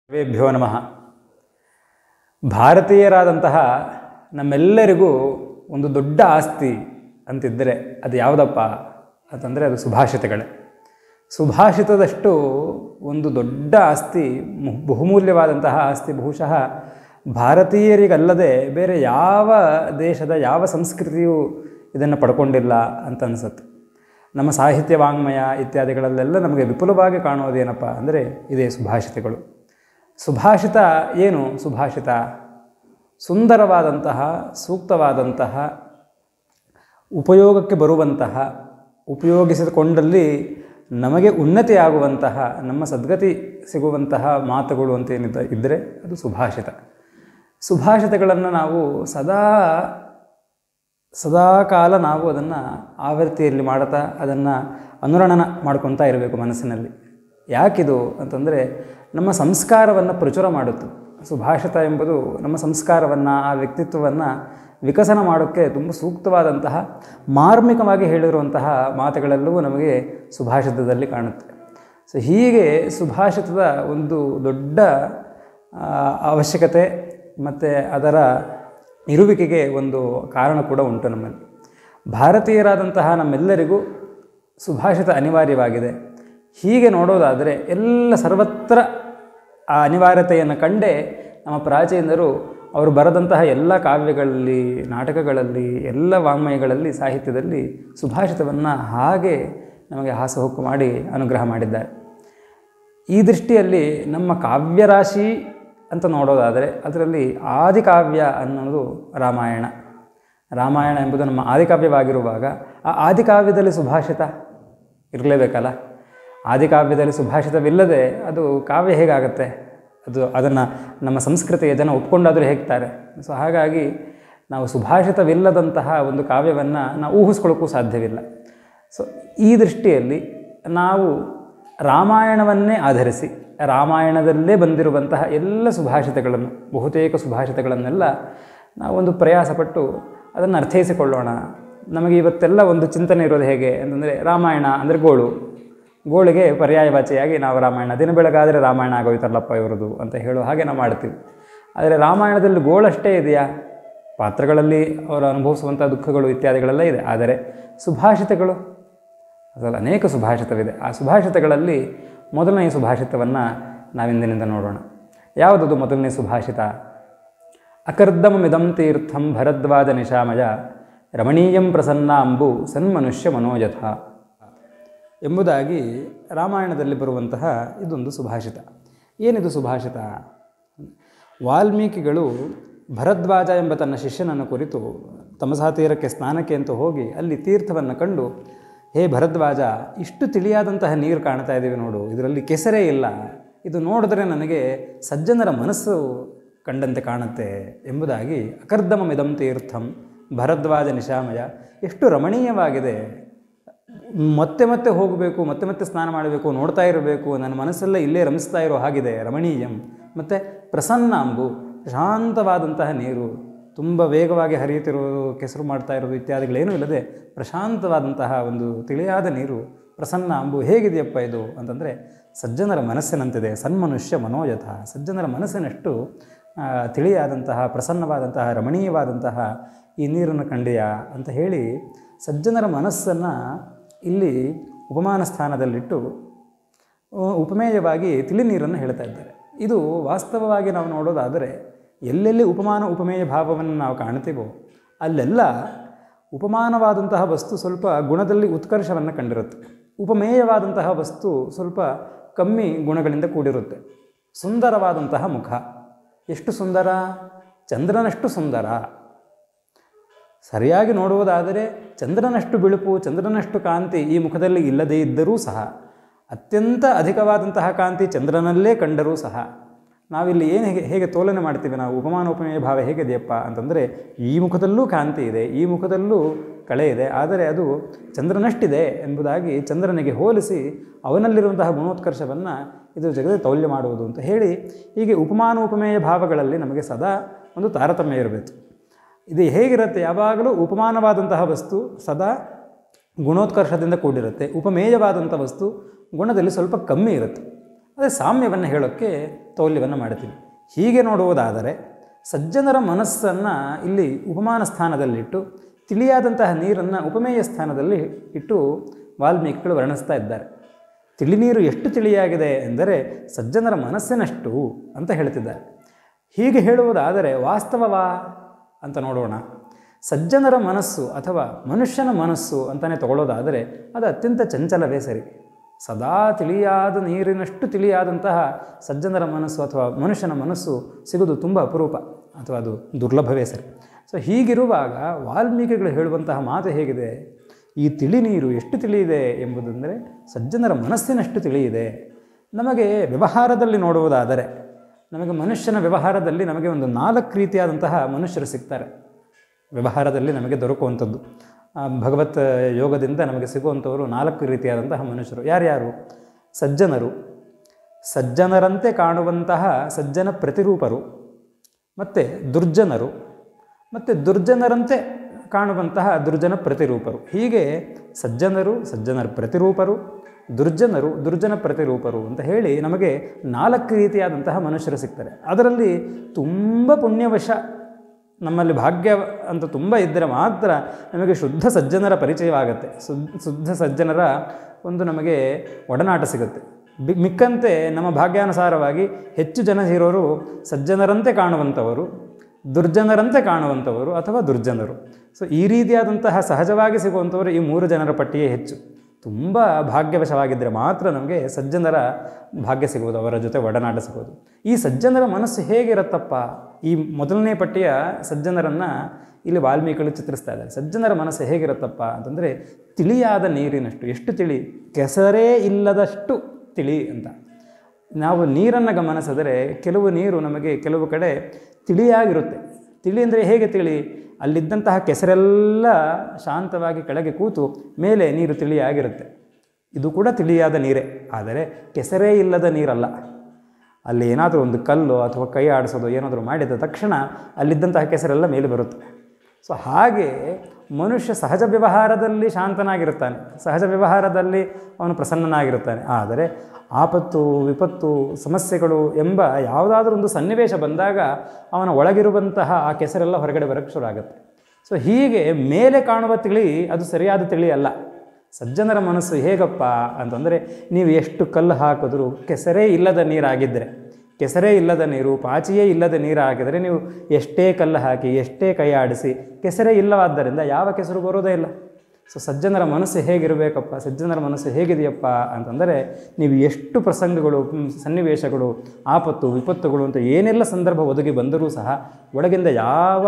ವೇಭ್ಯೋ ನಮಃ ಭಾರತೀಯರಾದಂತಹ ನಮ್ಮೆಲ್ಲರಿಗೂ ಒಂದು ದೊಡ್ಡ ಆಸ್ತಿ ಅಂತಿದ್ದರೆ ಅದು ಯಾವುದಪ್ಪ ಅಂತಂದರೆ ಅದು ಸುಭಾಷಿತಗಳೇ ಸುಭಾಷಿತದಷ್ಟು ಒಂದು ದೊಡ್ಡ ಆಸ್ತಿ ಮು- ಬಹುಮೂಲ್ಯವಾದಂತಹ ಆಸ್ತಿ ಬಹುಶಃ ಭಾರತೀಯರಿಗಲ್ಲದೆ ಬೇರೆ ಯಾವ ದೇಶದ ಯಾವ ಸಂಸ್ಕೃತಿಯೂ ಇದನ್ನು ಪಡ್ಕೊಂಡಿಲ್ಲ ಅಂತ ಅನಿಸುತ್ತೆ ನಮ್ಮ ಸಾಹಿತ್ಯ ವಾಂಗ್ಮಯ ಇತ್ಯಾದಿಗಳಲ್ಲೆಲ್ಲ ನಮಗೆ ವಿಪುಲವಾಗಿ ಕಾಣೋದೇನಪ್ಪ ಅಂದರೆ ಇದೇ ಸುಭಾಷಿತಗಳು ಸುಭಾಷಿತ ಏನು ಸುಭಾಷಿತ ಸುಂದರವಾದಂತಹ ಸೂಕ್ತವಾದಂತಹ ಉಪಯೋಗಕ್ಕೆ ಬರುವಂತಹ ಉಪಯೋಗಿಸಿಕೊಂಡಲ್ಲಿ ನಮಗೆ ಉನ್ನತಿಯಾಗುವಂತಹ ನಮ್ಮ ಸದ್ಗತಿ ಸಿಗುವಂತಹ ಮಾತುಗಳು ಅಂತ ಏನಿದ್ದ ಇದ್ದರೆ ಅದು ಸುಭಾಷಿತ ಸುಭಾಷಿತಗಳನ್ನು ನಾವು ಸದಾ ಸದಾಕಾಲ ನಾವು ಅದನ್ನು ಆವೃತ್ತಿಯಲ್ಲಿ ಮಾಡುತ್ತಾ ಅದನ್ನು ಅನುರಣನ ಮಾಡ್ಕೊತಾ ಇರಬೇಕು ಮನಸ್ಸಿನಲ್ಲಿ ಯಾಕಿದು ಅಂತಂದರೆ ನಮ್ಮ ಸಂಸ್ಕಾರವನ್ನು ಪ್ರಚುರ ಮಾಡುತ್ತೆ ಸುಭಾಷಿತ ಎಂಬುದು ನಮ್ಮ ಸಂಸ್ಕಾರವನ್ನು ಆ ವ್ಯಕ್ತಿತ್ವವನ್ನು ವಿಕಸನ ಮಾಡೋಕ್ಕೆ ತುಂಬ ಸೂಕ್ತವಾದಂತಹ ಮಾರ್ಮಿಕವಾಗಿ ಹೇಳಿರುವಂತಹ ಮಾತುಗಳೆಲ್ಲವೂ ನಮಗೆ ಸುಭಾಷಿತದಲ್ಲಿ ಕಾಣುತ್ತೆ ಸೊ ಹೀಗೆ ಸುಭಾಷಿತದ ಒಂದು ದೊಡ್ಡ ಆ, ಅವಶ್ಯಕತೆ ಮತ್ತು ಅದರ ಇರುವಿಕೆಗೆ ಒಂದು ಕಾರಣ ಕೂಡ ಉಂಟು ನಮ್ಮಲ್ಲಿ ಭಾರತೀಯರಾದಂತಹ ನಮ್ಮೆಲ್ಲರಿಗೂ ಸುಭಾಷಿತ ಅನಿವಾರ್ಯವಾಗಿದೆ ಹೀಗೆ ನೋಡೋದಾದರೆ ಎಲ್ಲ ಸರ್ವತ್ರ ಆ ಅನಿವಾರ್ಯತೆಯನ್ನು ಕಂಡೇ ನಮ್ಮ ಪ್ರಾಚೀನರು ಅವರು ಬರೆದಂತಹ ಎಲ್ಲ ಕಾವ್ಯಗಳಲ್ಲಿ ನಾಟಕಗಳಲ್ಲಿ ಎಲ್ಲ ವಾಂಗ್ಮಯಗಳಲ್ಲಿ ಸಾಹಿತ್ಯದಲ್ಲಿ ಸುಭಾಷಿತವನ್ನು ಹಾಗೆ ನಮಗೆ ಹಾಸುಹೊಕ್ಕು ಮಾಡಿ ಅನುಗ್ರಹ ಮಾಡಿದ್ದಾರೆ ಈ ದೃಷ್ಟಿಯಲ್ಲಿ ನಮ್ಮ ಕಾವ್ಯರಾಶಿ ಅಂತ ನೋಡೋದಾದರೆ ಅದರಲ್ಲಿ ಆದಿಕಾವ್ಯ ಅನ್ನೋದು ರಾಮಾಯಣ ರಾಮಾಯಣ ಎಂಬುದು ನಮ್ಮ ಆದಿಕಾವ್ಯವಾಗಿರುವಾಗ ಆ ಆದಿಕಾವ್ಯದಲ್ಲಿ ಸುಭಾಷಿತ ಇರಲೇಬೇಕಲ್ಲ ಆದಿಕಾವ್ಯದಲ್ಲಿ ಸುಭಾಷಿತವಿಲ್ಲದೆ ಅದು ಕಾವ್ಯ ಹೇಗಾಗತ್ತೆ ಅದು ಅದನ್ನು ನಮ್ಮ ಸಂಸ್ಕೃತಿಯ ಜನ ಒಪ್ಕೊಂಡಾದರೂ ಹೇಗ್ತಾರೆ ಸೊ ಹಾಗಾಗಿ ನಾವು ಸುಭಾಷಿತವಿಲ್ಲದಂತಹ ಒಂದು ಕಾವ್ಯವನ್ನು ನಾವು ಊಹಿಸ್ಕೊಳ್ಳೋಕ್ಕೂ ಸಾಧ್ಯವಿಲ್ಲ ಸೊ ಈ ದೃಷ್ಟಿಯಲ್ಲಿ ನಾವು ರಾಮಾಯಣವನ್ನೇ ಆಧರಿಸಿ ರಾಮಾಯಣದಲ್ಲೇ ಬಂದಿರುವಂತಹ ಎಲ್ಲ ಸುಭಾಷಿತಗಳನ್ನು ಬಹುತೇಕ ಸುಭಾಷಿತಗಳನ್ನೆಲ್ಲ ನಾವೊಂದು ಪ್ರಯಾಸಪಟ್ಟು ಅದನ್ನು ಅರ್ಥೈಸಿಕೊಳ್ಳೋಣ ನಮಗೆ ಇವತ್ತೆಲ್ಲ ಒಂದು ಚಿಂತನೆ ಇರೋದು ಹೇಗೆ ಅಂತಂದರೆ ರಾಮಾಯಣ ಅಂದರೆ ಗೋಳು ಗೋಳಿಗೆ ಪರ್ಯಾಯವಾಚಿಯಾಗಿ ನಾವು ರಾಮಾಯಣ ದಿನ ಬೆಳಗಾದರೆ ರಾಮಾಯಣ ಆಗೋಯ್ತಲ್ಲಪ್ಪ ಇವರದು ಅಂತ ಹೇಳೋ ಹಾಗೆ ನಾವು ಮಾಡ್ತೀವಿ ಆದರೆ ರಾಮಾಯಣದಲ್ಲಿ ಗೋಳಷ್ಟೇ ಇದೆಯಾ ಪಾತ್ರಗಳಲ್ಲಿ ಅವರು ಅನುಭವಿಸುವಂಥ ದುಃಖಗಳು ಇತ್ಯಾದಿಗಳೆಲ್ಲ ಇದೆ ಆದರೆ ಸುಭಾಷಿತಗಳು ಅದರಲ್ಲಿ ಅನೇಕ ಸುಭಾಷಿತವಿದೆ ಆ ಸುಭಾಷಿತಗಳಲ್ಲಿ ಮೊದಲನೆಯ ಸುಭಾಷಿತವನ್ನು ನಾವಿಂದಿನಿಂದ ನೋಡೋಣ ಯಾವುದದು ಮೊದಲನೇ ಸುಭಾಷಿತ ಅಕರ್ದಮಮಿದಂ ತೀರ್ಥಂ ಭರದ್ವಾಜ ನಿಶಾಮಯ ರಮಣೀಯಂ ಪ್ರಸನ್ನಾಂಬು ಸನ್ಮನುಷ್ಯ ಮನೋಜಥ ಎಂಬುದಾಗಿ ರಾಮಾಯಣದಲ್ಲಿ ಬರುವಂತಹ ಇದೊಂದು ಸುಭಾಷಿತ ಏನಿದು ಸುಭಾಷಿತ ವಾಲ್ಮೀಕಿಗಳು ಭರದ್ವಾಜ ಎಂಬ ತನ್ನ ಶಿಷ್ಯನನ್ನು ಕುರಿತು ತಮಸಾ ತೀರಕ್ಕೆ ಸ್ನಾನಕ್ಕೆ ಅಂತ ಹೋಗಿ ಅಲ್ಲಿ ತೀರ್ಥವನ್ನು ಕಂಡು ಹೇ ಭರದ್ವಾಜ ಇಷ್ಟು ತಿಳಿಯಾದಂತಹ ನೀರು ಕಾಣ್ತಾ ಇದ್ದೀವಿ ನೋಡು ಇದರಲ್ಲಿ ಕೆಸರೇ ಇಲ್ಲ ಇದು ನೋಡಿದ್ರೆ ನನಗೆ ಸಜ್ಜನರ ಮನಸ್ಸು ಕಂಡಂತೆ ಕಾಣುತ್ತೆ ಎಂಬುದಾಗಿ ಅಕರ್ದಮಮಿದಂ ತೀರ್ಥಂ ಭರದ್ವಾಜ ನಿಶಾಮಯ ಎಷ್ಟು ರಮಣೀಯವಾಗಿದೆ ಮತ್ತೆ ಮತ್ತೆ ಹೋಗಬೇಕು ಮತ್ತೆ ಮತ್ತೆ ಸ್ನಾನ ಮಾಡಬೇಕು ನೋಡ್ತಾ ಇರಬೇಕು ನನ್ನ ಮನಸ್ಸೆಲ್ಲ ಇಲ್ಲೇ ರಮಿಸ್ತಾ ಇರೋ ಹಾಗಿದೆ ರಮಣೀಯಂ ಮತ್ತು ಪ್ರಸನ್ನಾಂಬು ಶಾಂತವಾದಂತಹ ನೀರು ತುಂಬ ವೇಗವಾಗಿ ಹರಿಯುತ್ತಿರುವುದು ಕೆಸರು ಮಾಡ್ತಾ ಇರೋದು ಇತ್ಯಾದಿಗಳೇನೂ ಇಲ್ಲದೆ ಪ್ರಶಾಂತವಾದಂತಹ ಒಂದು ತಿಳಿಯಾದ ನೀರು ಪ್ರಸನ್ನ ಅಂಬು ಹೇಗಿದೆಯಪ್ಪ ಇದು ಅಂತಂದರೆ ಸಜ್ಜನರ ಮನಸ್ಸಿನಂತಿದೆ ಸನ್ಮನುಷ್ಯ ಮನೋಯಥ ಸಜ್ಜನರ ಮನಸ್ಸಿನಷ್ಟು ಆ, ತಿಳಿಯಾದಂತಹ ಪ್ರಸನ್ನವಾದಂತಹ ರಮಣೀಯವಾದಂತಹ ಈ ನೀರನ್ನು ಕಂಡೆಯಾ ಅಂತ ಹೇಳಿ ಸಜ್ಜನರ ಮನಸ್ಸನ್ನು ಇಲ್ಲಿ ಉಪಮಾನ ಸ್ಥಾನದಲ್ಲಿಟ್ಟು ಆ, ಉಪಮೇಯವಾಗಿ ತಿಳಿ ನೀರನ್ನು ಹೇಳ್ತಾ ಇದ್ದಾರೆ ಇದು ವಾಸ್ತವವಾಗಿ ನಾವು ನೋಡೋದಾದರೆ ಎಲ್ಲೆಲ್ಲಿ ಉಪಮಾನ ಉಪಮೇಯ ಭಾವವನ್ನು ನಾವು ಕಾಣ್ತೀವೋ ಅಲ್ಲೆಲ್ಲ ಉಪಮಾನವಾದಂತಹ ವಸ್ತು ಸ್ವಲ್ಪ ಗುಣದಲ್ಲಿ ಉತ್ಕರ್ಷವನ್ನು ಕಂಡಿರುತ್ತೆ ಉಪಮೇಯವಾದಂತಹ ವಸ್ತು ಸ್ವಲ್ಪ ಕಮ್ಮಿ ಗುಣಗಳಿಂದ ಕೂಡಿರುತ್ತೆ ಸುಂದರವಾದಂತಹ ಮುಖ ಎಷ್ಟು ಸುಂದರ ಚಂದ್ರನಷ್ಟು ಸುಂದರ ಸರಿಯಾಗಿ ನೋಡುವುದಾದರೆ ಚಂದ್ರನಷ್ಟು ಬಿಳುಪು ಚಂದ್ರನಷ್ಟು ಕಾಂತಿ ಈ ಮುಖದಲ್ಲಿ ಇಲ್ಲದೇ ಇದ್ದರೂ ಸಹ ಅತ್ಯಂತ ಅಧಿಕವಾದಂತಹ ಕಾಂತಿ ಚಂದ್ರನಲ್ಲೇ ಕಂಡರೂ ಸಹ ನಾವಿಲ್ಲಿ ಏನು ಹೇಗೆ ಹೇಗೆ ತೋಲನೆ ಮಾಡ್ತೀವಿ ನಾವು ಉಪಮಾನೋಪಮೇಯ ಭಾವ ಹೇಗಿದೆಯಪ್ಪ ಅಂತಂದರೆ ಈ ಮುಖದಲ್ಲೂ ಕಾಂತಿ ಇದೆ ಈ ಮುಖದಲ್ಲೂ ಕಳೆ ಇದೆ ಆದರೆ ಅದು ಚಂದ್ರನಷ್ಟಿದೆ ಎಂಬುದಾಗಿ ಚಂದ್ರನಿಗೆ ಹೋಲಿಸಿ ಅವನಲ್ಲಿರುವಂತಹ ಗುಣೋತ್ಕರ್ಷವನ್ನು ಇದು ಜಗದ ತೌಲ್ಯ ಮಾಡುವುದು ಅಂತ ಹೇಳಿ ಹೀಗೆ ಉಪಮಾನೋಪಮೇಯ ಭಾವಗಳಲ್ಲಿ ನಮಗೆ ಸದಾ ಒಂದು ತಾರತಮ್ಯ ಇರಬೇಕು ಇದು ಹೇಗಿರುತ್ತೆ ಯಾವಾಗಲೂ ಉಪಮಾನವಾದಂತಹ ವಸ್ತು ಸದಾ ಗುಣೋತ್ಕರ್ಷದಿಂದ ಕೂಡಿರುತ್ತೆ ಉಪಮೇಯವಾದಂಥ ವಸ್ತು ಗುಣದಲ್ಲಿ ಸ್ವಲ್ಪ ಕಮ್ಮಿ ಇರುತ್ತೆ ಅದೇ ಸಾಮ್ಯವನ್ನು ಹೇಳೋಕ್ಕೆ ತೌಲ್ಯವನ್ನು ಮಾಡ್ತೀವಿ ಹೀಗೆ ನೋಡುವುದಾದರೆ ಸಜ್ಜನರ ಮನಸ್ಸನ್ನು ಇಲ್ಲಿ ಉಪಮಾನ ಸ್ಥಾನದಲ್ಲಿಟ್ಟು ತಿಳಿಯಾದಂತಹ ನೀರನ್ನು ಉಪಮೇಯ ಸ್ಥಾನದಲ್ಲಿ ಇಟ್ಟು ವಾಲ್ಮೀಕಿಗಳು ವರ್ಣಿಸ್ತಾ ಇದ್ದಾರೆ ತಿಳಿನೀರು ಎಷ್ಟು ತಿಳಿಯಾಗಿದೆ ಎಂದರೆ ಸಜ್ಜನರ ಮನಸ್ಸಿನಷ್ಟು ಅಂತ ಹೇಳ್ತಿದ್ದಾರೆ ಹೀಗೆ ಹೇಳುವುದಾದರೆ ವಾಸ್ತವವಾ ಅಂತ ನೋಡೋಣ ಸಜ್ಜನರ ಮನಸ್ಸು ಅಥವಾ ಮನುಷ್ಯನ ಮನಸ್ಸು ಅಂತಲೇ ತಗೊಳ್ಳೋದಾದರೆ ಅದು ಅತ್ಯಂತ ಚಂಚಲವೇ ಸರಿ ಸದಾ ತಿಳಿಯಾದ ನೀರಿನಷ್ಟು ತಿಳಿಯಾದಂತಹ ಸಜ್ಜನರ ಮನಸ್ಸು ಅಥವಾ ಮನುಷ್ಯನ ಮನಸ್ಸು ಸಿಗೋದು ತುಂಬ ಅಪರೂಪ ಅಥವಾ ಅದು ದುರ್ಲಭವೇ ಸರಿ ಸೊ ಹೀಗಿರುವಾಗ ವಾಲ್ಮೀಕಿಗಳು ಹೇಳುವಂತಹ ಮಾತು ಹೇಗಿದೆ ಈ ತಿಳಿ ನೀರು ಎಷ್ಟು ತಿಳಿಯಿದೆ ಎಂಬುದೆಂದರೆ ಸಜ್ಜನರ ಮನಸ್ಸಿನಷ್ಟು ತಿಳಿಯಿದೆ ನಮಗೆ ವ್ಯವಹಾರದಲ್ಲಿ ನೋಡುವುದಾದರೆ ನಮಗೆ ಮನುಷ್ಯನ ವ್ಯವಹಾರದಲ್ಲಿ ನಮಗೆ ಒಂದು ನಾಲ್ಕು ರೀತಿಯಾದಂತಹ ಮನುಷ್ಯರು ಸಿಗ್ತಾರೆ ವ್ಯವಹಾರದಲ್ಲಿ ನಮಗೆ ದೊರಕುವಂಥದ್ದು ಆ, ಭಗವತ್ ಯೋಗದಿಂದ ನಮಗೆ ಸಿಗುವಂಥವರು ನಾಲ್ಕು ರೀತಿಯಾದಂತಹ ಮನುಷ್ಯರು ಯಾರ್ಯಾರು ಸಜ್ಜನರು ಸಜ್ಜನರಂತೆ ಕಾಣುವಂತಹ ಸಜ್ಜನ ಪ್ರತಿರೂಪರು ಮತ್ತು ದುರ್ಜನರು ಮತ್ತು ದುರ್ಜನರಂತೆ ಕಾಣುವಂತಹ ದುರ್ಜನ ಪ್ರತಿರೂಪರು ಹೀಗೆ ಸಜ್ಜನರು ಸಜ್ಜನರ ಪ್ರತಿರೂಪರು ದುರ್ಜನರು ದುರ್ಜನ ಪ್ರತಿರೂಪರು ಅಂತ ಹೇಳಿ ನಮಗೆ ನಾಲ್ಕು ರೀತಿಯಾದಂತಹ ಮನುಷ್ಯರು ಸಿಗ್ತಾರೆ ಅದರಲ್ಲಿ ತುಂಬ ಪುಣ್ಯವಶ ನಮ್ಮಲ್ಲಿ ಭಾಗ್ಯ ಅಂತ ತುಂಬ ಇದ್ದರೆ ಮಾತ್ರ ನಮಗೆ ಶುದ್ಧ ಸಜ್ಜನರ ಪರಿಚಯವಾಗುತ್ತೆ ಶುದ್ಧ ಶುದ್ಧ ಸಜ್ಜನರ ಒಂದು ನಮಗೆ ಒಡನಾಟ ಸಿಗುತ್ತೆ ಬಿ ಮಿಕ್ಕಂತೆ ನಮ್ಮ ಭಾಗ್ಯಾನುಸಾರವಾಗಿ ಹೆಚ್ಚು ಜನ ಇರೋರು ಸಜ್ಜನರಂತೆ ಕಾಣುವಂಥವರು ದುರ್ಜನರಂತೆ ಕಾಣುವಂಥವರು ಅಥವಾ ದುರ್ಜನರು ಸೊ ಈ ರೀತಿಯಾದಂತಹ ಸಹಜವಾಗಿ ಸಿಗುವಂಥವರು ಈ ಮೂರು ಜನರ ಪಟ್ಟಿಯೇ ಹೆಚ್ಚು ತುಂಬ ಭಾಗ್ಯವಶವಾಗಿದ್ದರೆ ಮಾತ್ರ ನಮಗೆ ಸಜ್ಜನರ ಭಾಗ್ಯ ಸಿಗುವುದು ಅವರ ಜೊತೆ ಒಡನಾಟ ಸಿಗೋದು ಈ ಸಜ್ಜನರ ಮನಸ್ಸು ಹೇಗಿರುತ್ತಪ್ಪ ಈ ಮೊದಲನೇ ಪಟ್ಟಿಯ ಸಜ್ಜನರನ್ನು ಇಲ್ಲಿ ವಾಲ್ಮೀಕಿಗಳು ಚಿತ್ರಿಸ್ತಾ ಇದ್ದಾರೆ ಸಜ್ಜನರ ಮನಸ್ಸು ಹೇಗಿರುತ್ತಪ್ಪ ಅಂತಂದರೆ ತಿಳಿಯಾದ ನೀರಿನಷ್ಟು ಎಷ್ಟು ತಿಳಿ ಕೆಸರೇ ಇಲ್ಲದಷ್ಟು ತಿಳಿ ಅಂತ ನಾವು ನೀರನ್ನು ಗಮನಿಸಿದರೆ ಕೆಲವು ನೀರು ನಮಗೆ ಕೆಲವು ಕಡೆ ತಿಳಿಯಾಗಿರುತ್ತೆ ತಿಳಿ ಅಂದರೆ ಹೇಗೆ ತಿಳಿ ಅಲ್ಲಿದ್ದಂತಹ ಕೆಸರೆಲ್ಲ ಶಾಂತವಾಗಿ ಕೆಳಗೆ ಕೂತು ಮೇಲೆ ನೀರು ತಿಳಿಯಾಗಿರುತ್ತೆ ಇದು ಕೂಡ ತಿಳಿಯಾದ ನೀರೇ ಆದರೆ ಕೆಸರೇ ಇಲ್ಲದ ನೀರಲ್ಲ ಅಲ್ಲಿ ಏನಾದರೂ ಒಂದು ಕಲ್ಲು ಅಥವಾ ಕೈ ಆಡಿಸೋದು ಏನಾದರೂ ಮಾಡಿದ ತಕ್ಷಣ ಅಲ್ಲಿದ್ದಂತಹ ಕೆಸರೆಲ್ಲ ಮೇಲೆ ಬರುತ್ತೆ ಸೊ ಹಾಗೆ ಮನುಷ್ಯ ಸಹಜ ವ್ಯವಹಾರದಲ್ಲಿ ಶಾಂತನಾಗಿರುತ್ತಾನೆ ಸಹಜ ವ್ಯವಹಾರದಲ್ಲಿ ಅವನು ಪ್ರಸನ್ನನಾಗಿರುತ್ತಾನೆ ಆದರೆ ಆಪತ್ತು ವಿಪತ್ತು ಸಮಸ್ಯೆಗಳು ಎಂಬ ಯಾವುದಾದ್ರೂ ಒಂದು ಸನ್ನಿವೇಶ ಬಂದಾಗ ಅವನ ಒಳಗಿರುವಂತಹ ಆ ಕೆಸರೆಲ್ಲ ಹೊರಗಡೆ ಬರೋಕ್ಕೆ ಶುರು ಆಗುತ್ತೆ ಸೊ ಹೀಗೆ ಮೇಲೆ ಕಾಣುವ ತಿಳಿ ಅದು ಸರಿಯಾದ ತಿಳಿ ಅಲ್ಲ ಸಜ್ಜನರ ಮನಸ್ಸು ಹೇಗಪ್ಪ ಅಂತಂದರೆ ನೀವು ಎಷ್ಟು ಕಲ್ಲು ಹಾಕಿದ್ರೂ ಕೆಸರೇ ಇಲ್ಲದ ನೀರಾಗಿದ್ದರೆ ಕೆಸರೇ ಇಲ್ಲದ ನೀರು ಪಾಚಿಯೇ ಇಲ್ಲದ ನೀರು ಹಾಕಿದರೆ ನೀವು ಎಷ್ಟೇ ಕಲ್ಲು ಹಾಕಿ ಎಷ್ಟೇ ಕೈ ಆಡಿಸಿ ಕೆಸರೇ ಇಲ್ಲವಾದ್ದರಿಂದ ಯಾವ ಕೆಸರು ಬರೋದೇ ಇಲ್ಲ ಸೊ ಸಜ್ಜನರ ಮನಸ್ಸು ಹೇಗಿರಬೇಕಪ್ಪ ಸಜ್ಜನರ ಮನಸ್ಸು ಹೇಗಿದೆಯಪ್ಪ ಅಂತಂದರೆ ನೀವು ಎಷ್ಟು ಪ್ರಸಂಗಗಳು ಹ್ಮ್, ಸನ್ನಿವೇಶಗಳು ಆಪತ್ತು ವಿಪತ್ತುಗಳು ಅಂತ ಏನೆಲ್ಲ ಸಂದರ್ಭ ಒದಗಿ ಬಂದರೂ ಸಹ ಒಳಗಿಂದ ಯಾವ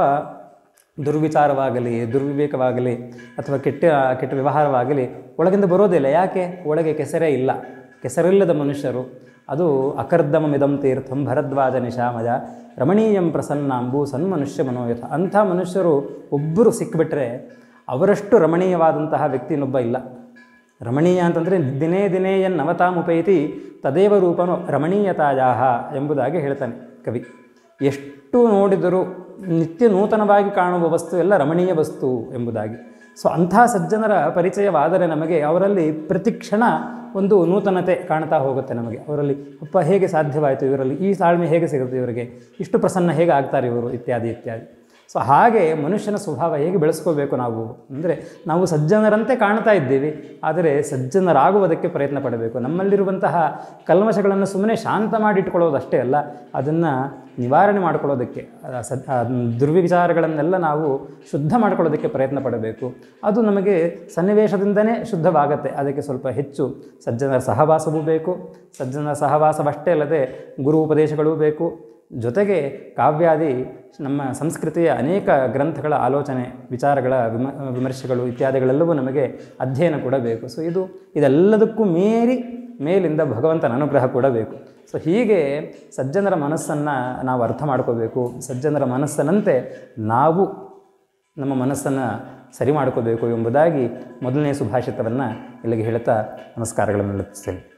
ದುರ್ವಿಚಾರವಾಗಲಿ ದುರ್ವಿವೇಕವಾಗಲಿ ಅಥವಾ ಕೆಟ್ಟ ಕೆಟ್ಟ ವ್ಯವಹಾರವಾಗಲಿ ಒಳಗಿಂದ ಬರೋದಿಲ್ಲ ಯಾಕೆ ಒಳಗೆ ಕೆಸರೇ ಇಲ್ಲ ಕೆಸರಿಲ್ಲದ ಮನುಷ್ಯರು ಅದು ಅಕರ್ದಮಮಿದಂ ತೀರ್ಥಂ ಭರದ್ವಾಜ ನಿಶಾಮಯ ರಮಣೀಯಂ ಪ್ರಸನ್ನಾಂಬು ಸನ್ಮನುಷ್ಯ ಮನೋಯಥ ಅಂಥ ಮನುಷ್ಯರು ಒಬ್ಬರು ಸಿಕ್ಕಿಬಿಟ್ರೆ ಅವರಷ್ಟು ರಮಣೀಯವಾದಂತಹ ವ್ಯಕ್ತಿ ಇನ್ನೊಬ್ಬ ಇಲ್ಲ ರಮಣೀಯ ಅಂತಂದರೆ ದಿನೇ ದಿನೇ ಎನ್ನವತಾಮುಪೈತಿ ತದೇವ ರೂಪನು ರಮಣೀಯತಾಯಾಹ ಎಂಬುದಾಗಿ ಹೇಳ್ತಾನೆ ಕವಿ ಎಷ್ಟು ನೋಡಿದರೂ ನಿತ್ಯ ನೂತನವಾಗಿ ಕಾಣುವ ವಸ್ತು ಎಲ್ಲ ರಮಣೀಯ ವಸ್ತು ಎಂಬುದಾಗಿ ಸೊ ಅಂಥ ಸಜ್ಜನರ ಪರಿಚಯವಾದರೆ ನಮಗೆ ಅವರಲ್ಲಿ ಪ್ರತಿಕ್ಷಣ ಒಂದು ನೂತನತೆ ಕಾಣ್ತಾ ಹೋಗುತ್ತೆ ನಮಗೆ ಅವರಲ್ಲಿ ಅಪ್ಪ ಹೇಗೆ ಸಾಧ್ಯವಾಯಿತು ಇವರಲ್ಲಿ ಈ ತಾಳ್ಮೆ ಹೇಗೆ ಸಿಗುತ್ತೆ ಇವರಿಗೆ ಇಷ್ಟು ಪ್ರಸನ್ನ ಹೇಗೆ ಆಗ್ತಾರೆ ಇವರು ಇತ್ಯಾದಿ ಇತ್ಯಾದಿ ಸೊ ಹಾಗೆ ಮನುಷ್ಯನ ಸ್ವಭಾವ ಹೇಗೆ ಬೆಳೆಸ್ಕೋಬೇಕು ನಾವು ಅಂದರೆ ನಾವು ಸಜ್ಜನರಂತೆ ಕಾಣ್ತಾ ಇದ್ದೀವಿ ಆದರೆ ಸಜ್ಜನರಾಗುವುದಕ್ಕೆ ಪ್ರಯತ್ನ ಪಡಬೇಕು ನಮ್ಮಲ್ಲಿರುವಂತಹ ಕಲ್ಮಶಗಳನ್ನು ಸುಮ್ಮನೆ ಶಾಂತ ಮಾಡಿಟ್ಕೊಳ್ಳೋದಷ್ಟೇ ಅಲ್ಲ ಅದನ್ನು ನಿವಾರಣೆ ಮಾಡ್ಕೊಳ್ಳೋದಕ್ಕೆ ಆ ಸದ್ ಆ ದುರ್ವಿಚಾರಗಳನ್ನೆಲ್ಲ ನಾವು ಶುದ್ಧ ಮಾಡ್ಕೊಳ್ಳೋದಕ್ಕೆ ಪ್ರಯತ್ನ ಪಡಬೇಕು ಅದು ನಮಗೆ ಸನ್ನಿವೇಶದಿಂದನೇ ಶುದ್ಧವಾಗತ್ತೆ ಅದಕ್ಕೆ ಸ್ವಲ್ಪ ಹೆಚ್ಚು ಸಜ್ಜನರ ಸಹವಾಸವೂ ಬೇಕು ಸಜ್ಜನರ ಸಹವಾಸವಷ್ಟೇ ಅಲ್ಲದೆ ಗುರು ಉಪದೇಶಗಳೂ ಬೇಕು ಜೊತೆಗೆ ಕಾವ್ಯಾದಿ ನಮ್ಮ ಸಂಸ್ಕೃತಿಯ ಅನೇಕ ಗ್ರಂಥಗಳ ಆಲೋಚನೆ ವಿಚಾರಗಳ ವಿಮ ವಿಮರ್ಶೆಗಳು ಇತ್ಯಾದಿಗಳೆಲ್ಲವೂ ನಮಗೆ ಅಧ್ಯಯನ ಕೂಡ ಬೇಕು ಸೊ ಇದು ಇದೆಲ್ಲದಕ್ಕೂ ಮೀರಿ ಮೇಲಿಂದ ಭಗವಂತನ ಅನುಗ್ರಹ ಕೂಡ ಬೇಕು ಸೊ ಹೀಗೆ ಸಜ್ಜನರ ಮನಸ್ಸನ್ನು ನಾವು ಅರ್ಥ ಮಾಡ್ಕೋಬೇಕು ಸಜ್ಜನರ ಮನಸ್ಸನಂತೆ ನಾವು ನಮ್ಮ ಮನಸ್ಸನ್ನು ಸರಿ ಮಾಡ್ಕೋಬೇಕು ಎಂಬುದಾಗಿ ಮೊದಲನೇ ಸುಭಾಷಿತವನ್ನು ಇಲ್ಲಿಗೆ ಹೇಳ್ತಾ ನಮಸ್ಕಾರಗಳನ್ನು ನಿಲ್ಲಿಸ್ತೇನೆ